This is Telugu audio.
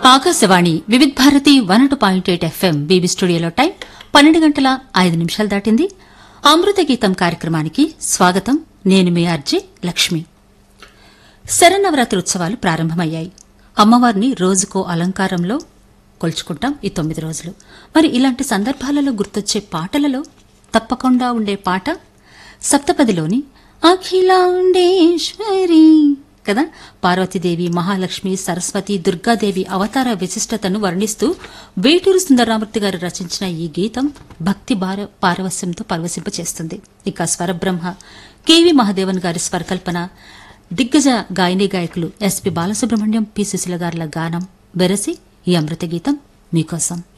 Akashvani Vividh Bharati one two point eight FM బీబీ స్టూడియోలో టైం పన్నెండు గంటల ఐదు నిమిషాలు దాటింది అమృత గీతం కార్యక్రమానికి స్వాగతం నేను మీ అర్జీ లక్ష్మి శరన్నవరాత్రి ఉత్సవాలు ప్రారంభమయ్యాయి అమ్మవారిని రోజుకో అలంకారంలో కొలుచుకుంటాం ఈ తొమ్మిది రోజులు మరి ఇలాంటి సందర్భాలలో గుర్తొచ్చే పాటలలో తప్పకుండా ఉండే పాట సప్తపదిలోని అఖిలాండేశ్వరి కదా పార్వతీదేవి మహాలక్ష్మి సరస్వతి దుర్గాదేవి అవతార విశిష్టతను వర్ణిస్తూ వేటూరు సుందరరామూర్తి గారు రచించిన ఈ గీతం భక్తి భార పారవస్యంతో పరవశింపచేస్తుంది ఇక స్వరబ్రహ్మ కేవి మహాదేవన్ గారి స్వరకల్పన దిగ్గజ గాయని గాయకులు ఎస్పి బాలసుబ్రహ్మణ్యం పి సుశీల గారుల గానం బెరసి ఈ అమృత గీతం మీకోసం